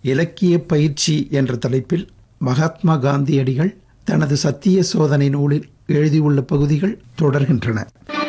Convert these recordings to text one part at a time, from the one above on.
இலக்கிய பயிற்சி என்ற தலைப்பில் மகாத்மா காந்தியடிகள் தனது சத்திய சோதனை நூலில் எழுதியுள்ள பகுதிகள் தொடர்கின்றன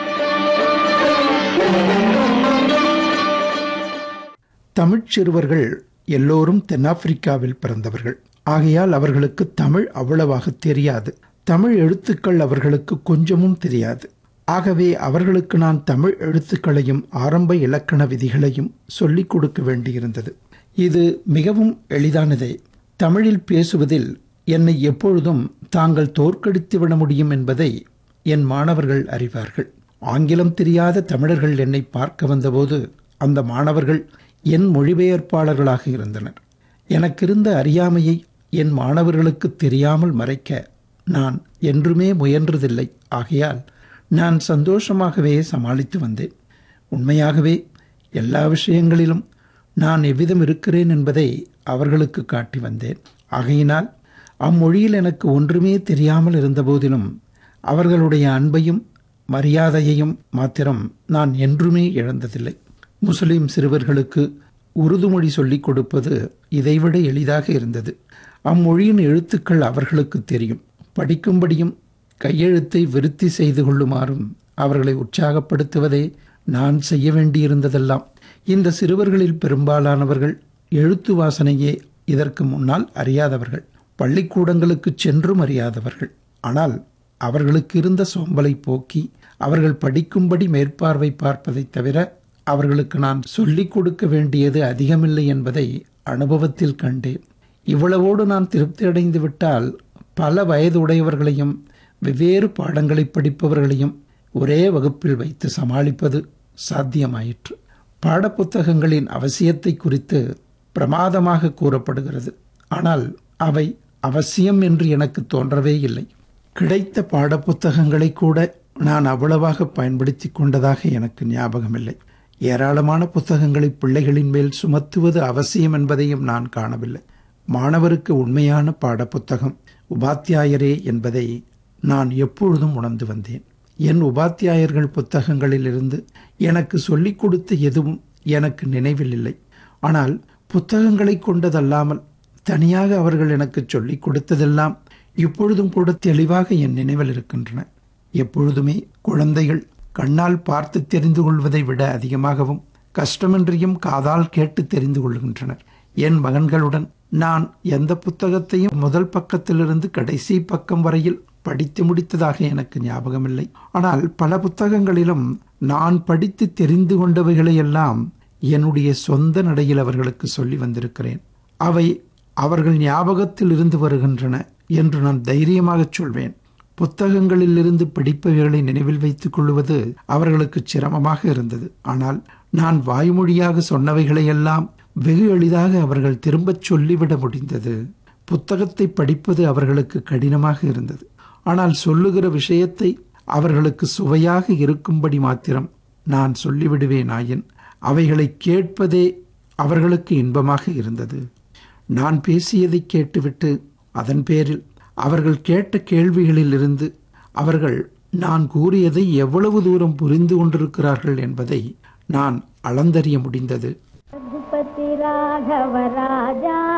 தமிழ்ச் சிறுவர்கள் எல்லோரும் தென்னாப்பிரிக்காவில் பிறந்தவர்கள் ஆகையால் அவர்களுக்கு தமிழ் அவ்வளவாக தெரியாது தமிழ் எழுத்துக்கள் அவர்களுக்கு கொஞ்சமும் தெரியாது ஆகவே அவர்களுக்கு நான் தமிழ் எழுத்துக்களையும் ஆரம்ப இலக்கண விதிகளையும் சொல்லிக் கொடுக்க வேண்டியிருந்தது இது மிகவும் எளிதானதே தமிழில் பேசுவதில் என்னை எப்பொழுதும் தாங்கள் தோற்கடித்து விட முடியும் என்பதை என் மாணவர்கள் அறிவார்கள் ஆங்கிலம் தெரியாத தமிழர்கள் என்னை பார்க்க வந்தபோது அந்த மாணவர்கள் என் மொழிபெயர்ப்பாளர்களாக இருந்தனர் எனக்கிருந்த அறியாமையை என் மாணவர்களுக்கு தெரியாமல் மறைக்க நான் என்றுமே முயன்றதில்லை ஆகையால் நான் சந்தோஷமாகவே சமாளித்து வந்தேன் உண்மையாகவே எல்லா விஷயங்களிலும் நான் எவ்விதம் இருக்கிறேன் என்பதை அவர்களுக்கு காட்டி வந்தேன் ஆகையினால் அம்மொழியில் எனக்கு ஒன்றுமே தெரியாமல் இருந்தபோதிலும் அவர்களுடைய அன்பையும் மரியாதையையும் மாத்திரம் நான் என்றுமே இழந்ததில்லை முஸ்லிம் சிறுவர்களுக்கு உருது மொழி சொல்லிக் கொடுப்பது இதைவிட எளிதாக இருந்தது அம்மொழியின் எழுத்துக்கள் அவர்களுக்கு தெரியும் படிக்கும்படியும் கையெழுத்தை விருத்தி செய்து கொள்ளுமாறும் அவர்களை உற்சாகப்படுத்துவதே நான் செய்ய வேண்டியிருந்ததெல்லாம் இந்த சிறுவர்களில் பெரும்பாலானவர்கள் எழுத்து வாசனையே இதற்கு முன்னால் அறியாதவர்கள் பள்ளிக்கூடங்களுக்கு சென்றும் அறியாதவர்கள் ஆனால் அவர்களுக்கு இருந்த சோம்பலை போக்கி அவர்கள் படிக்கும்படி மேற்பார்வை பார்ப்பதைத் தவிர அவர்களுக்கு நான் சொல்லிக் கொடுக்க வேண்டியது அதிகமில்லை என்பதை அனுபவத்தில் கண்டேன் இவ்வளவோடு நான் திருப்தி அடைந்து விட்டால் பல வயது உடையவர்களையும் வெவ்வேறு பாடங்களை படிப்பவர்களையும் ஒரே வகுப்பில் வைத்து சமாளிப்பது சாத்தியமாயிற்று பாடப்புத்தகங்களின் அவசியத்தை குறித்து பிரமாதமாக கூறப்படுகிறது ஆனால் அவை அவசியம் என்று எனக்கு தோன்றவே இல்லை கிடைத்த பாடப்புத்தகங்களை கூட நான் அவ்வளவாக பயன்படுத்தி கொண்டதாக எனக்கு ஞாபகமில்லை ஏராளமான புத்தகங்களை பிள்ளைகளின் மேல் சுமத்துவது அவசியம் என்பதையும் நான் காணவில்லை மாணவருக்கு உண்மையான பாடப்புத்தகம் உபாத்தியாயரே என்பதை நான் எப்பொழுதும் உணர்ந்து வந்தேன் என் உபாத்தியாயர்கள் புத்தகங்களிலிருந்து எனக்கு சொல்லிக் கொடுத்த எதுவும் எனக்கு நினைவில் இல்லை ஆனால் புத்தகங்களை கொண்டதல்லாமல் தனியாக அவர்கள் எனக்கு சொல்லிக் கொடுத்ததெல்லாம் இப்பொழுதும் கூட தெளிவாக என் நினைவில் இருக்கின்றன எப்பொழுதுமே குழந்தைகள் கண்ணால் பார்த்து தெரிந்து கொள்வதை விட அதிகமாகவும் கஷ்டமின்றியும் காதால் கேட்டு தெரிந்து கொள்கின்றனர் என் மகன்களுடன் நான் எந்த புத்தகத்தையும் முதல் பக்கத்திலிருந்து கடைசி பக்கம் வரையில் படித்து முடித்ததாக எனக்கு ஞாபகமில்லை ஆனால் பல புத்தகங்களிலும் நான் படித்து தெரிந்து கொண்டவைகளையெல்லாம் என்னுடைய சொந்த நடையில் அவர்களுக்கு சொல்லி வந்திருக்கிறேன் அவை அவர்கள் ஞாபகத்தில் இருந்து வருகின்றன என்று நான் தைரியமாக சொல்வேன் புத்தகங்களிலிருந்து படிப்பவைகளை நினைவில் வைத்துக் கொள்வது அவர்களுக்கு சிரமமாக இருந்தது ஆனால் நான் வாய்மொழியாக சொன்னவைகளையெல்லாம் வெகு எளிதாக அவர்கள் திரும்பச் சொல்லிவிட முடிந்தது புத்தகத்தை படிப்பது அவர்களுக்கு கடினமாக இருந்தது ஆனால் சொல்லுகிற விஷயத்தை அவர்களுக்கு சுவையாக இருக்கும்படி மாத்திரம் நான் சொல்லிவிடுவேன் ஆயின் அவைகளை கேட்பதே அவர்களுக்கு இன்பமாக இருந்தது நான் பேசியதை கேட்டுவிட்டு அதன் பேரில் அவர்கள் கேட்ட கேள்விகளில் இருந்து அவர்கள் நான் கூறியதை எவ்வளவு தூரம் புரிந்து கொண்டிருக்கிறார்கள் என்பதை நான் அளந்தறிய முடிந்தது रघुपति राघव राजा